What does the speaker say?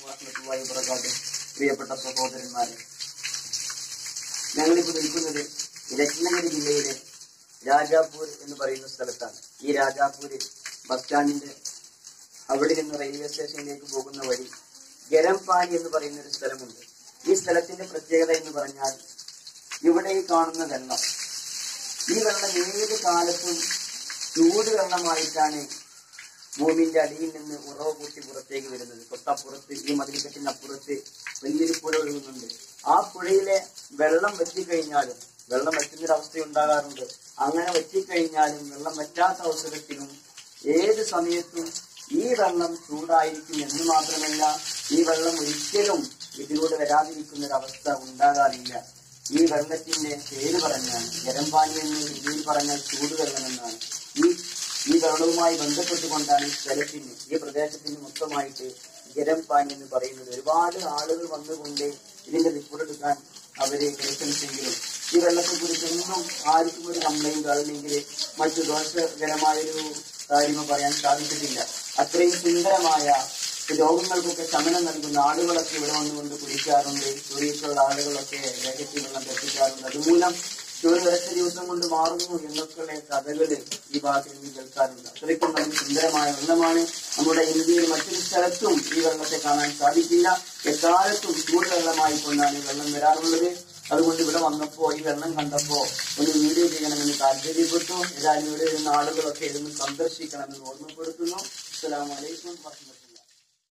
വറഹ്മത്തുള്ളാഹി വബറകാതുഹു പ്രിയപ്പെട്ട സഹോദരന്മാരെ ഞങ്ങളിപ്പോൾ നിൽക്കുന്നത് രത്നഗിരി ജില്ലയിലെ രാജാപൂർ എന്ന് പറയുന്ന സ്ഥലത്താണ് ഈ രാജാപൂര് ബസ് സ്റ്റാൻഡിന്റെ അവിടെ നിന്ന് റെയിൽവേ സ്റ്റേഷനിലേക്ക് പോകുന്ന വഴി ഗരംപാനി എന്ന് പറയുന്ന ഒരു സ്ഥലമുണ്ട് ഈ സ്ഥലത്തിന്റെ പ്രത്യേകത എന്ന് പറഞ്ഞാൽ ഇവിടെ ഈ കാണുന്ന വെള്ളം ഈ വെള്ളം ഏത് കാലത്തും ചൂട് വെള്ളമായിട്ടാണ് ഭൂമിന്റെ അടിയിൽ നിന്ന് ഉറവ് കൂട്ടി പുറത്തേക്ക് വരുന്നത് തൊട്ടപ്പുറത്ത് ഈ മതിൽക്കെട്ടിനപ്പുറത്ത് വലിയൊരു പുഴ ഒഴുകുന്നുണ്ട് ആ പുഴയിലെ വെള്ളം വറ്റിക്കഴിഞ്ഞാലും വെള്ളം വറ്റുന്നൊരവസ്ഥ ഉണ്ടാകാറുണ്ട് അങ്ങനെ വറ്റിക്കഴിഞ്ഞാലും വെള്ളം വറ്റാത്ത അവസരത്തിലും ഏത് സമയത്തും ഈ വെള്ളം ചൂടായിരിക്കും എന്ന് മാത്രമല്ല ഈ വെള്ളം ഒരിക്കലും ഇതിലൂടെ വരാതിരിക്കുന്ന ഒരു അവസ്ഥ ഉണ്ടാകാറില്ല ഈ വെള്ളത്തിന്റെ പേര് പറഞ്ഞാൽ ജലംപാനി എന്ന് ഹിന്ദിയിൽ പറഞ്ഞാൽ ചൂടുവെള്ളം എന്നാണ് ഈ ഈ വെള്ളവുമായി ബന്ധപ്പെട്ടുകൊണ്ടാണ് ഈ സ്ഥലത്തിന് ഈ പ്രദേശത്തിന് മൊത്തമായിട്ട് ജലംപാനി എന്ന് പറയുന്നത് ഒരുപാട് ആളുകൾ വന്നുകൊണ്ട് ഇതിന്റെ റിപ്പോർട്ട് എടുക്കാൻ അവര് പരിശ്രമിച്ചെങ്കിലും ഈ വെള്ളത്തെ കുറിച്ചൊന്നും ആർക്കും ഒരു കംപ്ലൈന്റ് അല്ലെങ്കിൽ മറ്റു ദോഷകരമായൊരു കാര്യമോ പറയാൻ സാധിച്ചിട്ടില്ല അത്രയും സുന്ദരമായ രോഗങ്ങൾക്കൊക്കെ ശമനം നൽകുന്ന ആളുകളൊക്കെ ഇവിടെ വന്നുകൊണ്ട് കുടിക്കാറുണ്ട് ചൊറിയിട്ടുള്ള ആളുകളൊക്കെ ദേഹത്തിൽ വെള്ളം തെറ്റിക്കാറുണ്ട് അതുമൂലം ചൊറി ഒരൊറ്റ ദിവസം കൊണ്ട് മാറുന്നു എന്നൊക്കെയുള്ള കഥകള് ഈ ഭാഗത്ത് നിന്ന് കേൾക്കാറുണ്ട് അത്രയ്ക്കും നല്ല സുന്ദരമായ വെള്ളമാണ് നമ്മുടെ ഇന്ത്യയിൽ മറ്റൊരു സ്ഥലത്തും ഈ വെള്ളത്തെ കാണാൻ സാധിക്കില്ല എക്കാലത്തും ചൂടുവെള്ളമായി കൊണ്ടാണ് ഈ വെള്ളം വരാറുള്ളത് അതുകൊണ്ട് ഇവിടെ വന്നപ്പോ ഈ വെള്ളം കണ്ടപ്പോ ഒന്ന് വീഡിയോ ചെയ്യണമെന്ന് താല്പര്യപ്പെട്ടു ഏതായാലും ഇവിടെ വരുന്ന ആളുകളൊക്കെ ഇതൊന്ന് സന്ദർശിക്കണമെന്ന് ഓർമ്മപ്പെടുത്തുന്നു അസ്സലാമു അലൈക്കും വറഹ്മത്തുള്ളാഹി